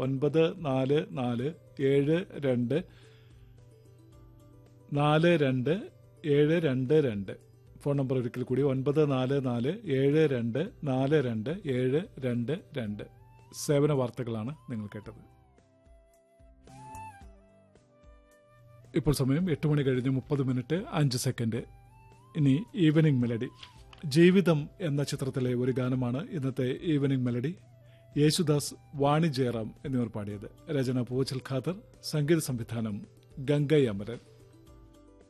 ഒൻപത് നാല് നാല് ഏഴ് രണ്ട് നാല് രണ്ട് ഏഴ് രണ്ട് രണ്ട് ഫോൺ നമ്പർ ഒരിക്കൽ കൂടി ഒൻപത് നാല് നാല് ഏഴ് രണ്ട് നാല് രണ്ട് ഏഴ് രണ്ട് രണ്ട് സേവന വാർത്തകളാണ് നിങ്ങൾ കേട്ടത് ഇപ്പോൾ സമയം എട്ട് മണി കഴിഞ്ഞ് മുപ്പത് മിനിറ്റ് അഞ്ച് സെക്കൻഡ് ഇനി ഈവനിങ് മെലഡി ജീവിതം എന്ന ചിത്രത്തിലെ ഒരു ഗാനമാണ് ഇന്നത്തെ ഈവനിങ് മെലഡി യേശുദാസ് വാണി ജയറാം എന്നിവർ പാടിയത് രചന പൂച്ചൽ ഖാദർ സംഗീത സംവിധാനം ഗംഗൈ അമരൻ